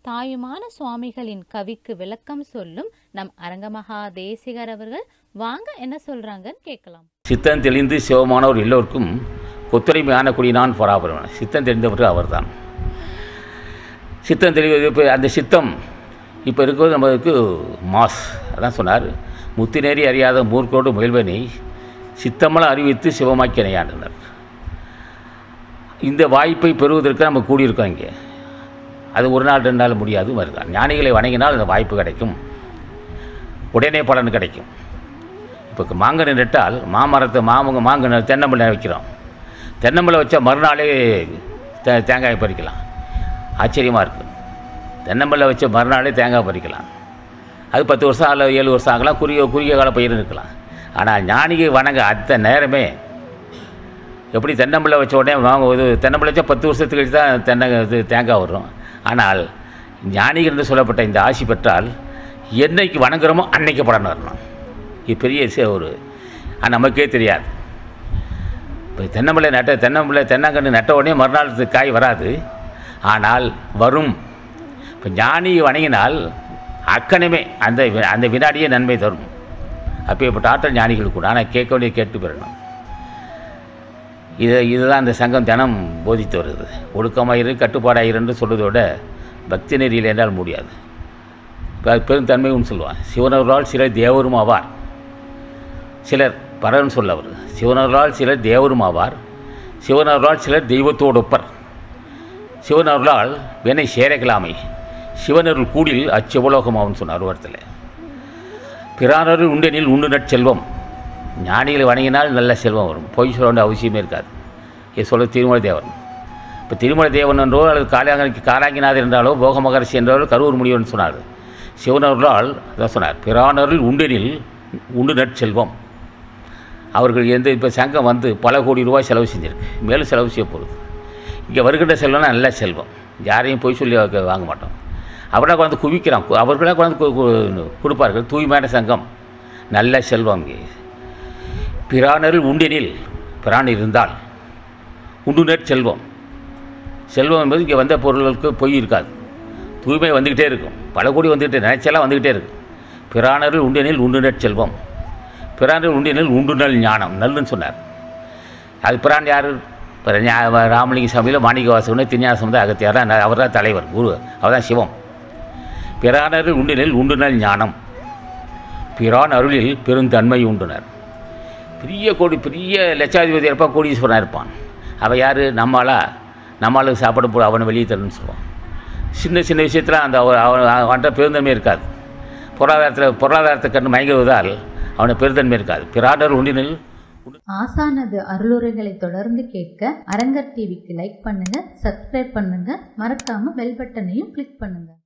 தாயுமான சுவாமிகளின் கவிக்கு விளக்கம் சொல்லும் நம் அரங்கமகா தேசிகர் அவர்கள் வாங்க என்ன சொல்றாங்கன்னு கேட்கலாம் சித்தம் தெளிந்து சிவமானவர் எல்லோருக்கும் கொத்துழைமையான குடினான் பராபரவன் சித்தம் தெரிந்தவர் அவர்தான் சித்தம் தெளிவது இப்போ அந்த சித்தம் இப்போ இருக்கிறது நம்மளுக்கு மாஸ் அதான் சொன்னார் முத்தினேறி அறியாத மூர்க்கோடு முயல்வனை சித்தமெல்லாம் அறிவித்து சிவமாக்கினையாண்டினார் இந்த வாய்ப்பை பெறுவதற்கு நம்ம கூடியிருக்கோம் இங்கே அது ஒரு நாள் ரெண்டு நாள் முடியாது வருதான் ஞானிகளை வணங்கினால் அந்த வாய்ப்பு கிடைக்கும் உடனே பலன் கிடைக்கும் இப்போ மாங்கன்று நட்டால் மாமரத்தை மாமுங்க மாங்கன்று தென்னம்பிள்ளை வைக்கிறோம் தென்னம்பிள்ளை வச்சா மறுநாளே தே தேங்காய் பறிக்கலாம் ஆச்சரியமாக இருக்குது தென்னம்பிள்ளை வச்ச மறுநாளே தேங்காய் பறிக்கலாம் அது பத்து வருஷம் அல்ல ஏழு வருஷம் ஆகலாம் குறுகிய குறுகிய கால பயிர் இருக்கலாம் ஆனால் ஞானிகை வணங்க அத்த நேரமே எப்படி தென்னம்பிள்ளை வச்ச உடனே வாங்க இது தென்னம்பிள்ளை வச்சா பத்து வருஷத்துக்கு கழிச்சு தான் தென்னை இது தேங்காய் வரும் ஆனால் ஞானிகள் என்று சொல்லப்பட்ட இந்த ஆசி பெற்றால் என்னைக்கு வணங்குறோமோ அன்னைக்கு பலன் வரணும் இது பெரிய விஷயம் ஒரு அது நமக்கே தெரியாது இப்போ தென்னம்பிள்ளை நட்ட தென்னம்பிள்ளை தென்னங்கன்று நட்ட உடனே மறுநாள் இது காய் வராது ஆனால் வரும் இப்போ ஞானி வணங்கினால் அக்கணமே அந்த வி- அந்த வினாடியே நன்மை தரும் அப்பேற்பட்ட ஆற்றல் ஞானிகள் கூட ஆனால் கேட்க வேண்டிய கேட்டு பெறணும் இதை இதுதான் இந்த சங்கம் தினம் போதித்து வருது ஒழுக்கமாயிரு கட்டுப்பாடாயிருன்னு சொல்வதை விட பக்தி நெறியில் என்றால் முடியாது இப்போ பெருந்தன்மைன்னு சொல்லுவான் சிவனவர்களால் சிலர் தேவரும் ஆவார் சிலர் பரன் சொல்லவர் சிவனவர்களால் சிலர் தேவரும் ஆவார் சிவனவர்களால் சிலர் தெய்வத்தோடு ஒப்பர் சிவனவர்களால் வினை சேரக்கலாமை சிவனருள் கூடில் அச்சிவலோகமாகும் சொன்னார் ஒருத்தர் பிறானருள் உண்டெனில் உண்டு நற்செல்வம் ஞானிகளை வணங்கினால் நல்ல செல்வம் வரும் பொய் சொல்ல வேண்டிய அவசியமே இருக்காது இது சொல்ல திருமலை தேவன் இப்போ திருமலை தேவன் என்றோ அல்லது காலாங்கி காலாங்கிநாதர் என்றாலோ போக மகரிஷி என்றாலோ கரூர் முடிவன் சொன்னார் சிவனவர்களால் அதான் சொன்னார் பிறானருள் உண்டெனில் உண்டு நற்செல்வம் அவர்கள் எந்த இப்போ சங்கம் வந்து பல கோடி ரூபாய் செலவு செஞ்சிருக்கு மேலும் செலவு செய்ய போகுது இங்கே வருகின்ற செல்வம்னா நல்ல செல்வம் யாரையும் போய் சொல்லி வாங்க- வாங்க மாட்டோம் அவராக கொண்டு குவிக்கிறான் கு- அவர்களாக கொண்டு கு- கு- கொடுப்பார்கள் தூய்மையான சங்கம் நல்ல செல்வம் இங்கே பிரானரில் உண்டெனில் பிரான் இருந்தால் உண்டுனர் செல்வம் செல்வம் என்பது இங்கே வந்த பொருள்களுக்கு பொய் இருக்காது தூய்மை வந்துக்கிட்டே இருக்கும் பல கோடி வந்துக்கிட்டே நினைச்செல்லாம் வந்துக்கிட்டே இருக்கும் பிரானரில் உண்டெனில் உண்டுனர் செல்வம் பிரானரில் உண்டெனில் உண்டுனல் ஞானம் நல்லுன்னு சொன்னார் அது பிரான் யார் இப்போ ஞா- ராமலிங்க சாமியில் மாணிக்க வாசகன்னு தின்யாசம் தான் அகத்தியார் தான் அவர் தான் தலைவர் குரு அவர் தான் சிவம் பிரானரில் உண்டினில் உண்டுனல் ஞானம் பிரான் அருளில் பெருந்தன்மை உண்டுனர் பெரிய கோடி பெரிய லட்சாதிபதி இருப்பான் கோடீஸ்வரனாக இருப்பான் அவன் யார் நம்மளா நம்மளுக்கு சாப்பாடு போ அவனை வெளியே தரணும்னு சொல்லுவான் சின்ன சின்ன விஷயத்தில் அந்த அவ- அவன் அவன்கிட்ட பெருந்தன்மை இருக்காது பொருளாதாரத்தில் பொருளாதாரத்தை கண்டு மயங்குவதால் அவனை பெருந்தன்மை இருக்காது பிரானர் உண்டினில் ஆசானது அருளுரைகளை தொடர்ந்து கேட்க அரங்கர் டிவிக்கு லைக் பண்ணுங்க சப்ஸ்கிரைப் பண்ணுங்க மறக்காம பெல் பட்டனையும் கிளிக் பண்ணுங்க